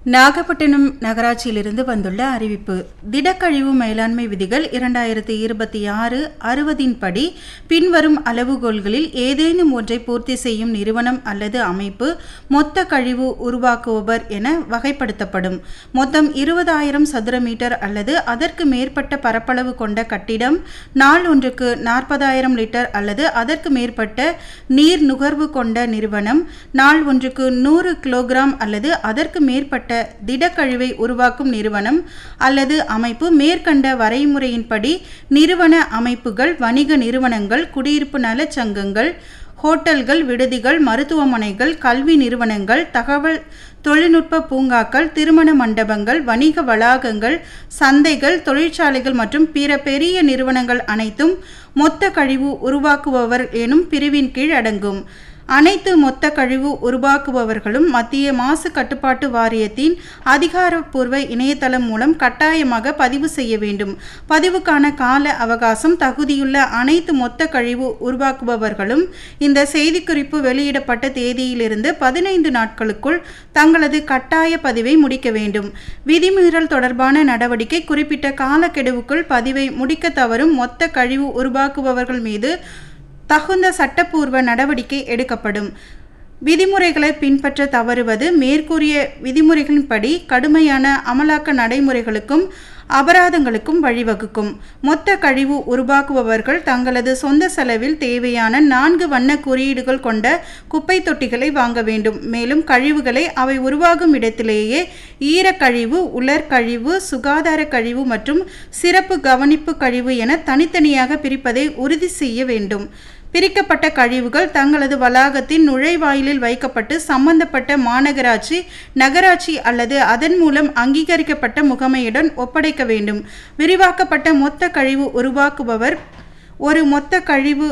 நாகப்பட்டினம் நகராட்சியிலிருந்து வந்துள்ள அறிவிப்பு திடக்கழிவு மேலாண்மை விதிகள் இரண்டாயிரத்தி இருபத்தி ஆறு அறுபதின் படி பின்வரும் அளவுகோல்களில் ஏதேனும் ஒன்றை பூர்த்தி செய்யும் நிறுவனம் அல்லது அமைப்பு மொத்த கழிவு உருவாக்குபவர் என வகைப்படுத்தப்படும் மொத்தம் இருபதாயிரம் சதுர மீட்டர் அல்லது அதற்கு மேற்பட்ட பரப்பளவு கொண்ட கட்டிடம் நாள் ஒன்றுக்கு நாற்பதாயிரம் லிட்டர் அல்லது அதற்கு மேற்பட்ட நீர் நுகர்வு கொண்ட நிறுவனம் நாள் ஒன்றுக்கு நூறு கிலோகிராம் அல்லது அதற்கு மேற்பட்ட திடக்கழிவை உருவாக்கும் நிறுவனம் அல்லது அமைப்பு மேற்கண்ட வரைமுறையின்படி நிறுவன அமைப்புகள் வணிக நிறுவனங்கள் குடியிருப்பு நலச் சங்கங்கள் ஹோட்டல்கள் விடுதிகள் மருத்துவமனைகள் கல்வி நிறுவனங்கள் தகவல் தொழில்நுட்ப பூங்காக்கள் திருமண மண்டபங்கள் வணிக வளாகங்கள் சந்தைகள் தொழிற்சாலைகள் மற்றும் பிற பெரிய நிறுவனங்கள் அனைத்தும் மொத்த கழிவு உருவாக்குபவர் எனும் பிரிவின் கீழ் அடங்கும் அனைத்து மொத்த கழிவு உருவாக்குபவர்களும் மத்திய மாசு கட்டுப்பாட்டு வாரியத்தின் அதிகாரப்பூர்வ இணையதளம் மூலம் கட்டாயமாக பதிவு செய்ய வேண்டும் பதிவுக்கான கால அவகாசம் தகுதியுள்ள அனைத்து மொத்த கழிவு உருவாக்குபவர்களும் இந்த செய்திக்குறிப்பு வெளியிடப்பட்ட தேதியிலிருந்து பதினைந்து நாட்களுக்குள் தங்களது கட்டாய பதிவை முடிக்க வேண்டும் விதிமீறல் தொடர்பான நடவடிக்கை குறிப்பிட்ட காலக்கெடுவுக்குள் பதிவை முடிக்க தவறும் மொத்த கழிவு உருவாக்குபவர்கள் மீது தகுந்த சட்டப்பூர்வ நடவடிக்கை எடுக்கப்படும் விதிமுறைகளை பின்பற்ற தவறுவது மேற்கூறிய விதிமுறைகளின்படி கடுமையான அமலாக்க நடைமுறைகளுக்கும் அபராதங்களுக்கும் வழிவகுக்கும் மொத்த கழிவு உருவாக்குபவர்கள் தங்களது சொந்த செலவில் தேவையான நான்கு வண்ண குறியீடுகள் கொண்ட குப்பை தொட்டிகளை வாங்க வேண்டும் மேலும் கழிவுகளை அவை உருவாகும் இடத்திலேயே ஈரக்கழிவு உலர் கழிவு சுகாதார கழிவு மற்றும் சிறப்பு கவனிப்பு கழிவு என தனித்தனியாக பிரிப்பதை உறுதி செய்ய வேண்டும் பிரிக்கப்பட்ட கழிவுகள் தங்களது வளாகத்தின் நுழைவாயிலில் வைக்கப்பட்டு சம்பந்தப்பட்ட மாநகராட்சி நகராட்சி அல்லது அதன் மூலம் அங்கீகரிக்கப்பட்ட முகமையுடன் ஒப்படைக்க வேண்டும் விரிவாக்கப்பட்ட மொத்த கழிவு உருவாக்குபவர் ஒரு மொத்த கழிவு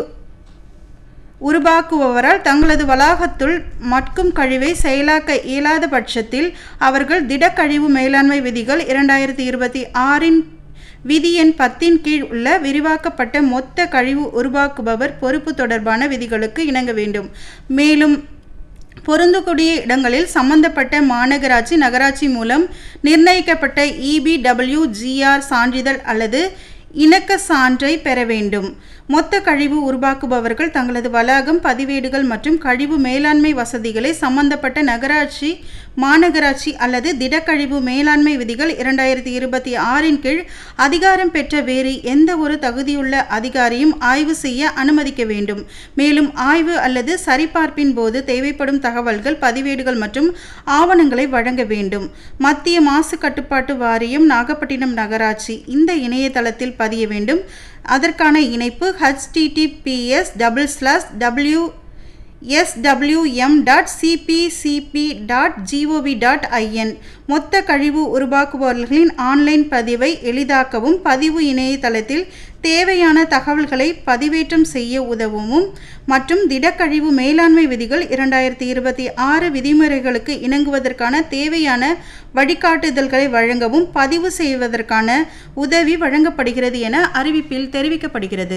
உருவாக்குபவரால் தங்களது வளாகத்துள் மட்கும் கழிவை செயலாக்க இயலாத பட்சத்தில் அவர்கள் திடக்கழிவு மேலாண்மை விதிகள் இரண்டாயிரத்தி இருபத்தி ஆறின் விதி எண் பத்தின் கீழ் உள்ள விரிவாக்கப்பட்ட மொத்த கழிவு உருவாக்குபவர் பொறுப்பு தொடர்பான விதிகளுக்கு இணங்க வேண்டும் மேலும் பொருந்தக்கூடிய இடங்களில் சம்பந்தப்பட்ட மாநகராட்சி நகராட்சி மூலம் நிர்ணயிக்கப்பட்ட இபிடபிள்யூ ஜிஆர் சான்றிதழ் அல்லது இணக்க சான்றை பெற வேண்டும் மொத்த கழிவு உருவாக்குபவர்கள் தங்களது வளாகம் பதிவேடுகள் மற்றும் கழிவு மேலாண்மை வசதிகளை சம்பந்தப்பட்ட நகராட்சி மாநகராட்சி அல்லது திடக்கழிவு மேலாண்மை விதிகள் இரண்டாயிரத்தி இருபத்தி ஆறின் கீழ் அதிகாரம் பெற்ற வேறு எந்த ஒரு தகுதியுள்ள அதிகாரியும் ஆய்வு செய்ய அனுமதிக்க வேண்டும் மேலும் ஆய்வு அல்லது சரிபார்ப்பின் போது தேவைப்படும் தகவல்கள் பதிவேடுகள் மற்றும் ஆவணங்களை வழங்க வேண்டும் மத்திய மாசு கட்டுப்பாட்டு வாரியம் நாகப்பட்டினம் நகராட்சி இந்த இணையதளத்தில் பதிய வேண்டும் அதற்கான இணைப்பு HTTPS double slash W SWM dot CPCB dot GOV dot IN மொத்த கழிவு உருவாக்குபவர்களின் ஆன்லைன் பதிவை எளிதாக்கவும் பதிவு இணையதளத்தில் தேவையான தகவல்களை பதிவேற்றம் செய்ய உதவவும் மற்றும் திடக்கழிவு மேலாண்மை விதிகள் இரண்டாயிரத்தி இருபத்தி ஆறு விதிமுறைகளுக்கு இணங்குவதற்கான தேவையான வழிகாட்டுதல்களை வழங்கவும் பதிவு செய்வதற்கான உதவி வழங்கப்படுகிறது என அறிவிப்பில் தெரிவிக்கப்படுகிறது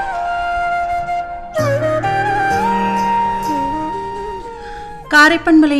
காரைப்பண்பலை